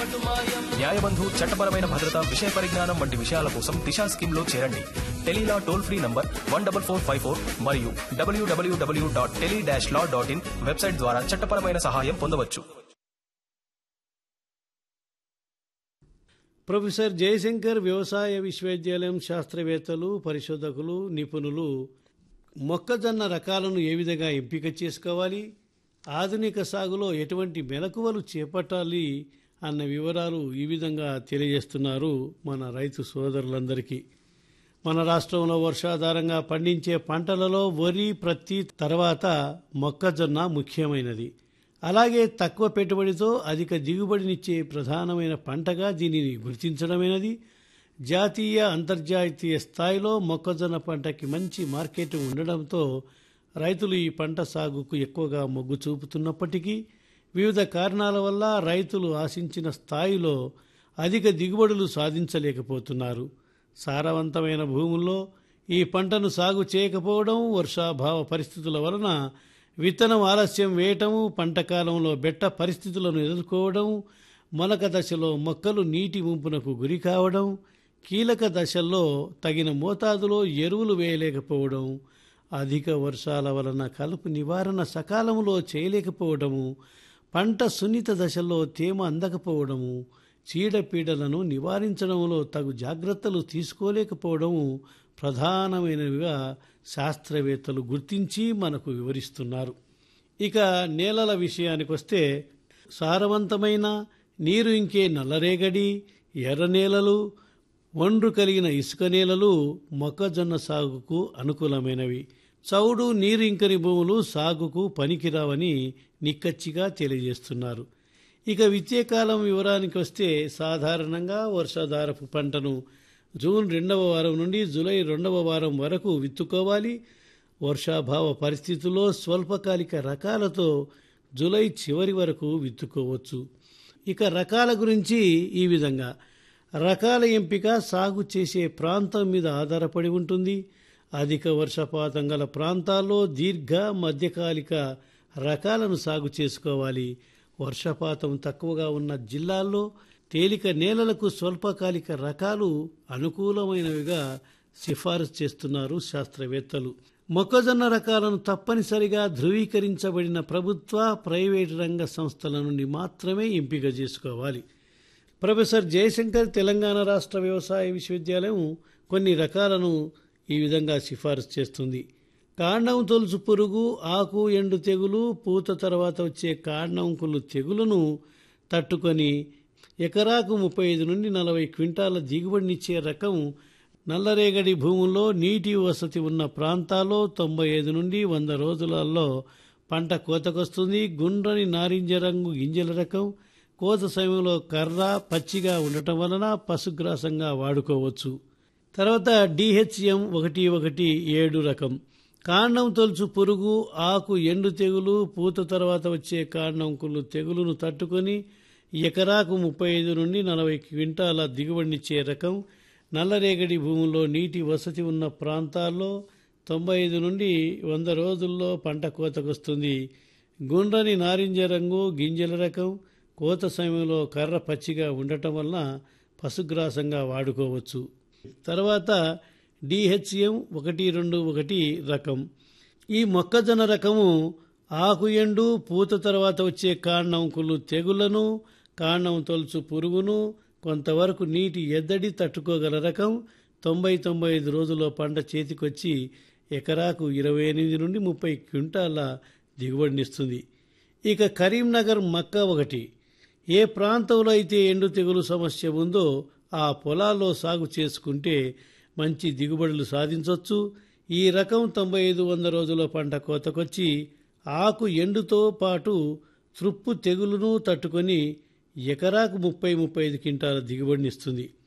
న్యాయబంధు చట్టపరమైన భద్రత విషయ పరిజ్ఞానం వంటి విషయాల కోసం దిశా స్కీమ్ లో చేరండి tele law toll free number one double four five four మరియు డబ్ల్యూడబ్ల్యూడబ్ల్యూ dot tele dash law dot in website ద్వారా చట్టపరమైన సహాయం పొందవచ్చు ప్రొఫెసర్ జయశంకర్ వ్యవసాయ విశ్వవిద్యాలయం శాస్త్రవేత్తలు పరిశోధకులు నిపుణులు మొక్కజొన్న రకాలను ఏ విధంగా ఎంపిక చేసుకోవాలి ఆధునిక సాగులో ఎటువంటి మెలకువలు చేపట్టాలి అన్న వివరాలు ఈ విధంగా తెలియజేస్తున్నారు మన రైతు సోదరులందరికీ మన రాష్ట్రంలో వర్షాధారంగా పండించే పంటలలో వరి ప్రత్తి తర్వాత మొక్కజొన్న ముఖ్యమైనది అలాగే తక్కువ పెట్టుబడితో అధిక దిగుబడినిచ్చే ప్రధానమైన పంటగా దీనిని గుర్తించడమైనది జాతీయ అంతర్జాతీయ స్థాయిలో మొక్కజొన్న పంటకి మంచి మార్కెట్ ఉండడంతో రైతులు ఈ పంట సాగుకు ఎక్కువగా మొగ్గు చూపుతున్నప్పటికీ వివిధ కారణాల వల్ల రైతులు ఆశించిన స్థాయిలో అధిక దిగుబడులు సాధించలేకపోతున్నారు సారవంతమైన భూముల్లో ఈ పంటను సాగు చేయకపోవడం వర్షాభావ పరిస్థితుల వలన విత్తనం ఆలస్యం వేయటము పంట కాలంలో బెట్ట పరిస్థితులను ఎదుర్కోవడం మొలక దశలో మొక్కలు నీటి ముంపునకు గురి కావడం కీలక దశల్లో తగిన మోతాదులో ఎరువులు వేయలేకపోవడం అధిక వర్షాల వలన కలుపు నివారణ సకాలంలో చేయలేకపోవడము పంట సున్నిత దశల్లో తేమ అందకపోవడము చీడపీడలను నివారించడంలో తగు జాగ్రత్తలు తీసుకోలేకపోవడము ప్రధానమైనవిగా శాస్త్రవేత్తలు గుర్తించి మనకు వివరిస్తున్నారు ఇక నేలల విషయానికి వస్తే సారవంతమైన నీరు ఇంకే నల్లరేగడి ఎర్ర నేలలు ఒండ్రు కలిగిన ఇసుక నేలలు మొక్కజొన్న సాగుకు అనుకూలమైనవి చౌడు నీరు ఇంకని భూములు సాగుకు పనికిరావని నిక్కచ్చిగా తెలియజేస్తున్నారు ఇక విత్యేకాలం వివరానికి వస్తే సాధారణంగా వర్షాధారపు పంటను జూన్ రెండవ వారం నుండి జూలై రెండవ వారం వరకు విత్తుకోవాలి వర్షాభావ పరిస్థితుల్లో స్వల్పకాలిక రకాలతో జూలై చివరి వరకు విత్తుకోవచ్చు ఇక రకాల గురించి ఈ విధంగా రకాల ఎంపిక సాగు చేసే ప్రాంతం మీద ఆధారపడి ఉంటుంది అధిక వర్షపాతం గల ప్రాంతాల్లో దీర్ఘ మధ్యకాలిక రకాలను సాగు చేసుకోవాలి వర్షపాతం తక్కువగా ఉన్న జిల్లాల్లో తేలిక నేలలకు స్వల్పకాలిక రకాలు అనుకూలమైనవిగా సిఫారసు చేస్తున్నారు శాస్త్రవేత్తలు మొక్కజొన్న రకాలను తప్పనిసరిగా ధృవీకరించబడిన ప్రభుత్వ ప్రైవేటు రంగ సంస్థల నుండి మాత్రమే ఎంపిక చేసుకోవాలి ప్రొఫెసర్ జయశంకర్ తెలంగాణ రాష్ట్ర వ్యవసాయ విశ్వవిద్యాలయం కొన్ని రకాలను ఈ విధంగా సిఫారసు చేస్తుంది కాండం తొలుచు పురుగు ఆకు ఎండు తెగులు పూత తర్వాత వచ్చే కాండంకులు తెగులను తట్టుకొని ఎకరాకు ముప్పై ఐదు నుండి నలభై క్వింటాల దిగుబడినిచ్చే రకం నల్లరేగడి భూముల్లో నీటి వసతి ఉన్న ప్రాంతాల్లో తొంభై ఐదు నుండి వంద రోజులలో పంట కోతకొస్తుంది గుండ్రని నారింజ రంగు గింజల రకం కోత సమయంలో కర్ర పచ్చిగా ఉండటం వలన పశుగ్రాసంగా వాడుకోవచ్చు తర్వాత డిహెచ్ఎం ఒకటి ఒకటి ఏడు రకం కాండం తొలుచు పురుగు ఆకు ఎండు తెగులు పూత తర్వాత వచ్చే కాండంకులు తెగులును తట్టుకొని ఎకరాకు ముప్పై ఐదు నుండి నలభై క్వింటాల దిగుబడినిచ్చే రకం నల్లరేగడి భూముల్లో నీటి వసతి ఉన్న ప్రాంతాల్లో తొంభై ఐదు నుండి వంద రోజుల్లో పంట కోతకొస్తుంది గుండ్రని నారింజ రంగు గింజల రకం కోత సమయంలో కర్ర పచ్చిగా ఉండటం వలన పశుగ్రాసంగా వాడుకోవచ్చు తర్వాత డిహెచ్ఎం ఒకటి రెండు ఒకటి రకం ఈ మొక్కజొన్న రకము ఆకు ఎండు పూత తర్వాత వచ్చే కాండంకులు తెగులను కాండం తొలుచు పురుగును కొంతవరకు నీటి ఎద్దడి తట్టుకోగల రకం తొంభై తొంభై ఐదు రోజుల్లో పంట చేతికొచ్చి ఎకరాకు ఇరవై ఎనిమిది నుండి ముప్పై క్వింటాల దిగుబడినిస్తుంది ఇక కరీంనగర్ మక్క ఒకటి ఏ ప్రాంతంలో అయితే ఎండు తెగులు సమస్య ఉందో ఆ పొలాల్లో సాగు చేసుకుంటే మంచి దిగుబడులు సాధించవచ్చు ఈ రకం తొంభై ఐదు వంద రోజుల పంట కోతకొచ్చి ఆకు ఎండుతో పాటు త్రుప్పు తెగులును తట్టుకొని ఎకరాకు ముప్పై ముప్పై ఐదు క్వింటాల దిగుబడినిస్తుంది